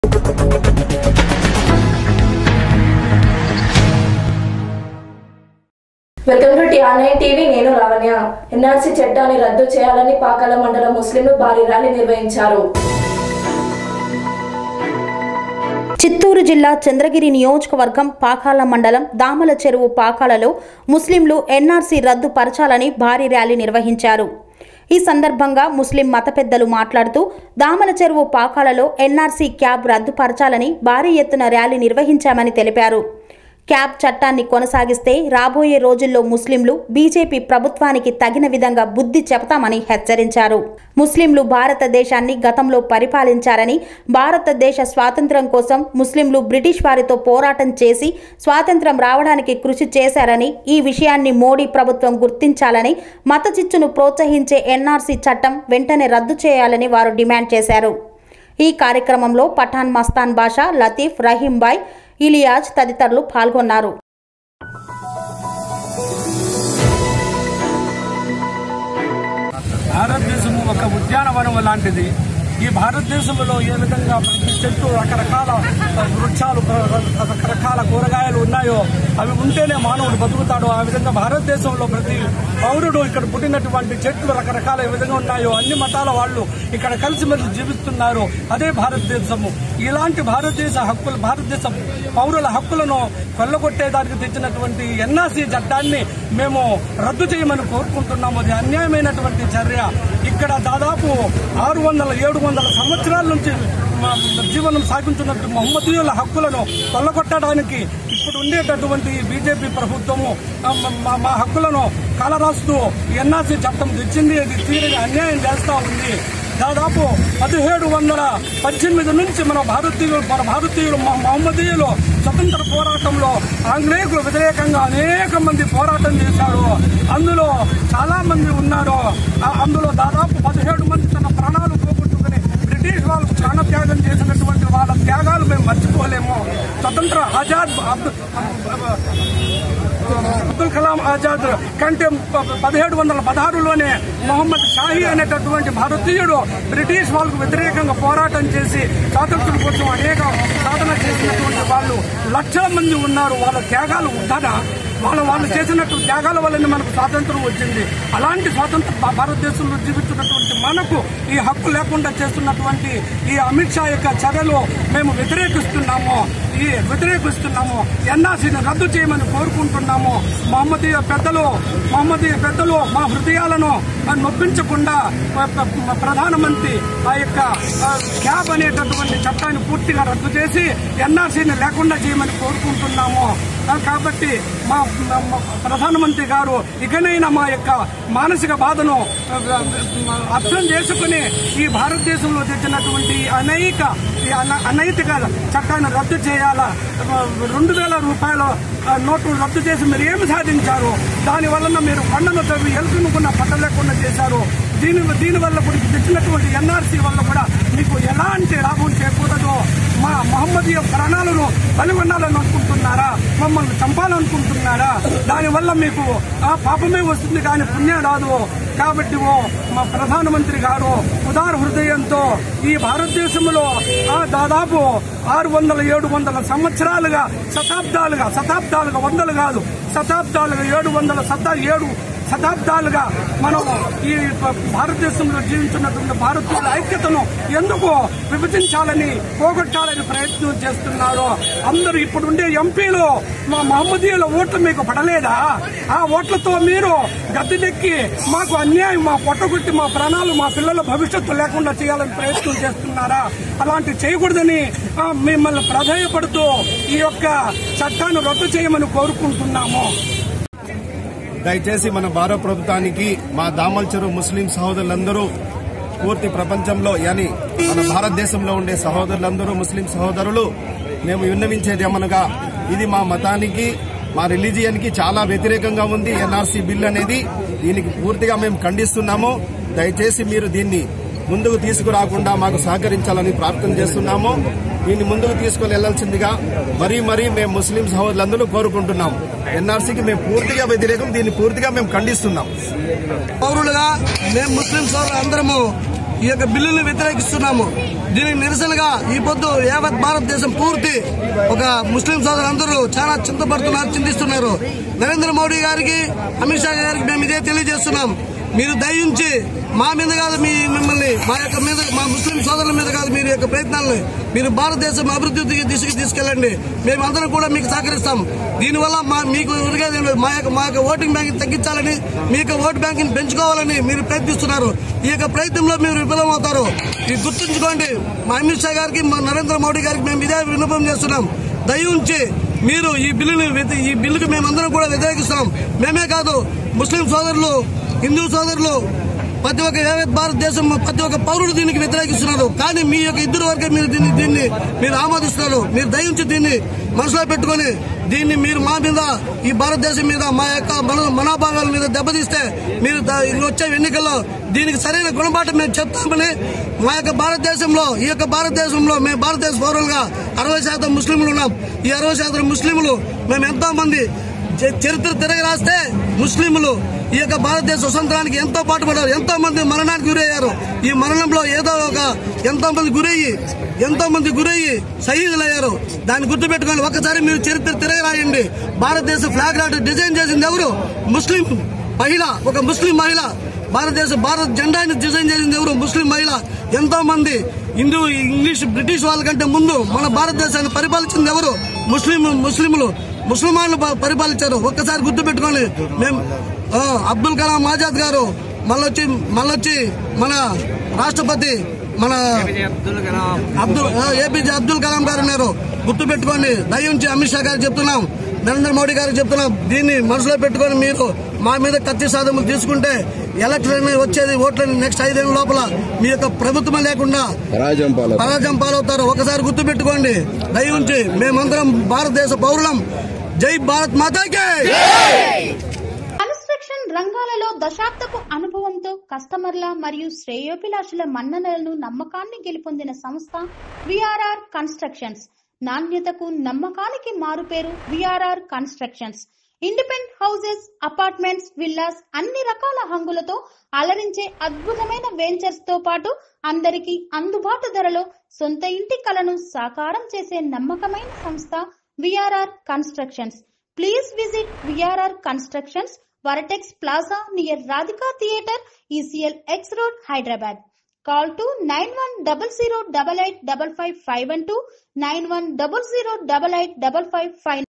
Welcome to TRI TV నేను Lavanya NRC చట్టాన్ని రద్దు చేయాలని పాకాల మండల ముస్లింలు భారీ ర్యాలీ నిర్వహించారు చిత్తూరు జిల్లా చంద్రగిరి నియోజకవర్గం పాకాల మండలం దామల చెరువు పాకాలలో ముస్లింలు ఎన్ఆర్సీ రద్దు పరచాలని భారీ ర్యాలీ నిర్వహించారు ఈ సందర్భంగా ముస్లిం మత పెద్దలు మాట్లాడుతూ దామల చెరువు పాకాలలో ఎన్ఆర్సీ క్యాబ్ రద్దుపరచాలని భారీ ఎత్తున ర్యాలీ నిర్వహించామని తెలిపారు క్యాబ్ చట్టాన్ని కొనసాగిస్తే రాబోయే రోజుల్లో ముస్లింలు బీజేపీ ప్రభుత్వానికి తగిన విధంగా బుద్ధి చెబుతామని హెచ్చరించారు ముస్లింలు భారతదేశాన్ని గతంలో పరిపాలించారని భారతదేశ స్వాతంత్ర్యం కోసం ముస్లింలు బ్రిటిష్ వారితో పోరాటం చేసి స్వాతంత్ర్యం రావడానికి కృషి చేశారని ఈ విషయాన్ని మోడీ ప్రభుత్వం గుర్తించాలని మత చిచ్చును ప్రోత్సహించే ఎన్ఆర్సీ చట్టం వెంటనే రద్దు చేయాలని వారు డిమాండ్ చేశారు ఈ కార్యక్రమంలో పఠాన్ మస్తాన్ బాషా లతీఫ్ రహీంబాయ్ ఇలియాజ్ తదితరులు పాల్గొన్నారు భారతదేశం ఒక ఉద్యానవనం లాంటిది ఈ భారతదేశంలో ఏ విధంగా ప్రతి చెట్టు రకరకాల వృక్షాలు రకరకాల కూరగాయలు ఉన్నాయో అవి ఉంటేనే మానవుడు బతుకుతాడు ఆ విధంగా భారతదేశంలో ప్రతి పౌరుడు ఇక్కడ పుట్టినటువంటి చెట్లు రకరకాల ఏ విధంగా ఉన్నాయో అన్ని మతాల వాళ్ళు ఇక్కడ కలిసిమెలిసి జీవిస్తున్నారు అదే భారతదేశము ఇలాంటి భారతదేశ హక్కులు భారతదేశ పౌరుల హక్కులను కొల్లగొట్టేదానికి తెచ్చినటువంటి ఎన్ఆర్సీ చట్టాన్ని మేము రద్దు చేయమని కోరుకుంటున్నాము అది అన్యాయమైనటువంటి చర్య ఇక్కడ దాదాపు ఆరు వందల ఏడు వందల సంవత్సరాల నుంచి మా జీవనం సాగించున్నట్టు మహమ్మదీయుల హక్కులను కొల్లగొట్టడానికి ఇప్పుడు ఉండేటటువంటి బీజేపీ ప్రభుత్వము ఆ, మా- మా హక్కులను కలరాస్తూ ఎన్ఆర్సీ చట్టం తెచ్చింది అది తీరని అన్యాయం చేస్తా ఉంది దాదాపు పదిహేడు వందల పద్దెనిమిది నుంచి మన భారతీయులు మన భారతీయులు మ- మహమ్మదీయులు స్వతంత్ర పోరాటంలో ఆంగ్లేయులకు వ్యతిరేకంగా అనేక మంది పోరాటం చేశారు అందులో చాలా మంది ఉన్నారు ఆ- అందులో దాదాపు పదిహేడు మంది తన ప్రాణాలు పోగొట్టుకుని బ్రిటిష్ వాళ్ళు ప్రాణత్యాగం చేసినటువంటి వాళ్ళ త్యాగాలు మేము మర్చిపోలేము స్వతంత్ర ఆజాద్ అబ్దు- అబ్దుల్ కలాం ఆజాద్ కంటే ప- పదిహేడు వందల పదహారులోనే మొహమ్మద్ షాహీ అనేటటువంటి భారతీయుడు బ్రిటిష్ వాళ్ళకు వ్యతిరేకంగా పోరాటం చేసి స్వాతంత్రం కోసం అనేక సాధన చేసినటువంటి వాళ్ళు లక్షల మంది ఉన్నారు వాళ్ళ త్యాగాలు ఉంటారా వాళ్ళ వాళ్ళు చేసినట్టు త్యాగాల వల్లనే మనకు స్వాతంత్రం వచ్చింది అలాంటి స్వాతంత్ర భా- భారతదేశంలో జీవిస్తున్నటువంటి మనకు ఈ హక్కు లేకుండా చేస్తున్నటువంటి ఈ అమిత్ షా యొక్క చర్యలు మేము వ్యతిరేకిస్తున్నాము ఈ వ్యతిరేకిస్తున్నాము ఎన్ఆర్సీని రద్దు చేయమని కోరుకుంటున్నాము మహమ్మదీయ పెద్దలు మహమ్మదీయ పెద్దలు మా హృదయాలను ఆ, నొప్పించకుండా ఆ, ప్ర- ప్రధానమంత్రి ఆ యొక్క ఆ, క్యాబ్ అనేటటువంటి చట్టాన్ని పూర్తిగా రద్దు చేసి ఎన్ఆర్సీని లేకుండా చేయమని కోరుకుంటున్నాము ఆ, కాబట్టి మా మా- మా ప్రధానమంత్రి గారు ఇకనైనా మా యొక్క మానసిక బాధను ఆ, ఆ, అర్థం చేసుకుని ఈ భారతదేశంలో తెచ్చినటువంటి అనేక ఈ అన- అనైతిక చట్టాన్ని రద్దు చేయాలా ఆ, రెండు వేల రూపాయల ఆ, నోట్లు రద్దు చేసి మీరు ఏమి సాధించారు దాని వలన మీరు పండుగ తవ్వి ఎలుకనుకున్న పట్టలేకుండా చేశారు దీని దీనివల్ల కూడా తెచ్చినటువంటి ఎన్ఆర్సీ వల్ల కూడా మీకు ఎలాంటి లాభం చేకూడదు మా మహమ్మదీయ ప్రాణాలను బలిగొనాలని అనుకుంటున్నారా మమ్మల్ని చంపాలనుకుంటున్నారా దానివల్ల మీకు ఆ పాపమే వస్తుంది కానీ పుణ్యం రాదు కాబట్టి ఓ మా ప్రధానమంత్రి గారు ఉదార హృదయంతో ఈ భారతదేశంలో ఆ దాదాపు ఆరు వందల ఏడు వందల సంవత్సరాలుగా శతాబ్దాలుగా శతాబ్దాలుగా వందలు కాదు శతాబ్దాలుగా ఏడు వందల శతా ఏడు శతాబ్దాలుగా మనం ఈ ప- భారతదేశంలో జీవించున్నటువంటి భారతీయుల ఐక్యతను ఎందుకు విభజించాలని పోగొట్టాలని ప్రయత్నం చేస్తున్నారు అందరూ ఇప్పుడుండే ఎంపీలు మా మహమ్మదీయుల ఓట్లు మీకు పడలేదా ఆ ఓట్లతో మీరు గద్దెనెక్కి మాకు అన్యాయం మా పొట్టగొట్టి మా ప్రాణాలు మా పిల్లల భవిష్యత్తు లేకుండా చేయాలని ప్రయత్నం చేస్తున్నారా అలాంటి చేయకూడదని ఆ, మిమ్మల్ని ప్రాధాన్యపడుతూ ఈ యొక్క చట్టాన్ని రద్దు చేయమని కోరుకుంటున్నాము దయచేసి మన భారత ప్రభుత్వానికి మా దామల్చరు ముస్లిం సహోదరులందరూ పూర్తి ప్రపంచంలో యాని మన భారతదేశంలో ఉండే సహోదరులందరూ ముస్లిం సహోదరులు మేము విన్నవించేది ఏమనగా ఇది మా మతానికి మా రిలీజియన్ కి చాలా వ్యతిరేకంగా ఉంది ఎన్ఆర్సీ బిల్ అనేది దీనికి పూర్తిగా మేము ఖండిస్తున్నాము దయచేసి మీరు దీన్ని ముందుకు తీసుకురాకుండా మాకు సహకరించాలని ప్రార్థన చేస్తున్నాము దీన్ని ముందుకు తీసుకుని వెళ్లాల్సిందిగా మరీ మరీ మేము ముస్లిం సహోదరులందరూ కోరుకుంటున్నాం ఎన్ఆర్సీకి మేము పూర్తిగా వ్యతిరేకం దీన్ని పూర్తిగా మేము ఖండిస్తున్నాం పౌరులుగా మేము ముస్లిం సోదరులు అందరము ఈ యొక్క బిల్లును వ్యతిరేకిస్తున్నాము దీనికి నిరసనగా ఈ పొద్దు యావత్ భారతదేశం పూర్తి ఒక ముస్లిం సోదరులందరూ చాలా చింతపడుతున్నారు చింతిస్తున్నారు నరేంద్ర మోడీ గారికి అమిత్ షా గారికి మేము ఇదే తెలియజేస్తున్నాం మీరు దయించి మా మీద కాదు మీ మిమ్మల్ని మా యొక్క మీద మా ముస్లిం సోదరుల మీద కాదు మీరు యొక్క ప్రయత్నాలను మీరు భారతదేశం అభివృద్ధి దిశకి తీసుకెళ్ళండి మేమందరం కూడా మీకు సహకరిస్తాం దీనివల్ల మా మీకు ఉరిగేది ఏం లేదు. మా యొక్క మా యొక్క ఓటింగ్ బ్యాంక్ తగ్గించాలని మీ యొక్క ఓటు బ్యాంక్ పెంచుకోవాలని మీరు ప్రయత్నిస్తున్నారు ఈ యొక్క ప్రయత్నంలో మీరు విఫలమవుతారు ఇది గుర్తుంచుకోండి మా అమిత్ షా గారికి మా నరేంద్ర మోడీ గారికి మేము ఇదే విన్నపం చేస్తున్నాం దయ ఉంచి మీరు ఈ బిల్లుని వ్యతి- ఈ బిల్లుకి మేమందరం కూడా వ్యతిరేకిస్తున్నాం మేమే కాదు ముస్లిం సోదరులు హిందూ సోదరులు ప్రతి ఒక్క యావత్ భారతదేశం ప్రతి ఒక్క పౌరుడు దీనికి వ్యతిరేకిస్తున్నారు కానీ మీ యొక్క ఇద్దరు వరకే మీరు దీన్ని దీన్ని మీరు ఆమోదిస్తున్నారు మీరు దయించి దీన్ని మనసులో పెట్టుకొని దీన్ని మీరు మా మీద ఈ భారతదేశం మీద మా యొక్క మన మనోభావాల మీద దెబ్బతీస్తే మీరు ద- ఈ వచ్చే ఎన్నికల్లో దీనికి సరైన గుణపాఠం మేము చెప్తామని మా యొక్క భారతదేశంలో ఈ యొక్క భారతదేశంలో మేము భారతదేశ పౌరులుగా అరవై శాతం ముస్లింలు ఉన్నాం ఈ అరవై శాతం ముస్లింలు మేము ఎంతో మంది చ- చరిత్ర తిరగ రాస్తే ముస్లింలు ఈ యొక్క భారతదేశ స్వతంత్రానికి ఎంతో పాటుపడ్డారు ఎంతో మంది మరణానికి గురయ్యారు ఈ మరణంలో ఏదో ఒక ఎంతో మంది గురయ్యి ఎంతో మంది గురయ్యి షహీదులయ్యారు దాన్ని గుర్తుపెట్టుకొని ఒక్కసారి మీరు చరిత్ర తిరగ రాయండి భారతదేశ ఫ్లాగ్ రాట్ డిజైన్ చేసింది ఎవరు ముస్లిం మహిళ ఒక ముస్లిం మహిళ భారతదేశ భారత జెండాని డిజైన్ చేసింది ఎవరు ముస్లిం మహిళ ఎంతో మంది హిందూ ఇంగ్లీష్ బ్రిటిష్ వాళ్ళ కంటే ముందు మన భారతదేశాన్ని పరిపాలించింది ఎవరు ముస్లిం ముస్లింలు ముస్లిమాన్లు ప- పరిపాలించారు ఒక్కసారి గుర్తు పెట్టుకోండి మేము ఆ, అబ్దుల్ కలాం ఆజాద్ గారు మళ్ళొచ్చి మళ్ళొచ్చి మన రాష్ట్రపతి మన అబ్దుల్ ఆ, ఏపీజే అబ్దుల్ కలాం గారు ఉన్నారు గుర్తు పెట్టుకోండి దయించి అమిత్ షా గారు చెప్తున్నాం నరేంద్ర మోడీ గారికి చెప్తున్నాం దీన్ని మనసులో పెట్టుకొని మీరు మా మీద కత్తి సాధములు తీసుకుంటే ఎలక్షన్ వచ్చేది ఓట్లని నెక్స్ట్ ఐదేళ్ల లోపల మీ యొక్క ప్రభుత్వం లేకుండా పరాజయం పాలు పరాజయం పాలవుతారు ఒకసారి గుర్తు పెట్టుకోండి దయ ఉంచి మేమందరం భారతదేశ పౌరులం జై భారత్ మాతాకే కన్స్ట్రక్షన్ రంగాలలో దశాబ్దపు అనుభవంతో కస్టమర్ల మరియు శ్రేయోభిలాషుల మన్ననలను నమ్మకాన్ని గెలుపొందిన సంస్థ విఆర్ఆర్ కన్స్ట్రక్షన్స్ నాణ్యతకు నమ్మకానికి మారుపేరు VRR constructions independent houses apartments villas అన్ని రకాల హంగులతో అలరించే అద్భుతమైన వెంచర్స్ తో పాటు అందరికీ అందుబాటు ధరలో సొంత ఇంటి కలను సాకారం చేసే నమ్మకమైన సంస్థ VRR constructions Please visit VRR Constructions, Varatex Plaza near Radhika Theatre, ECL X Road, Hyderabad. Call to 9100885551 91008855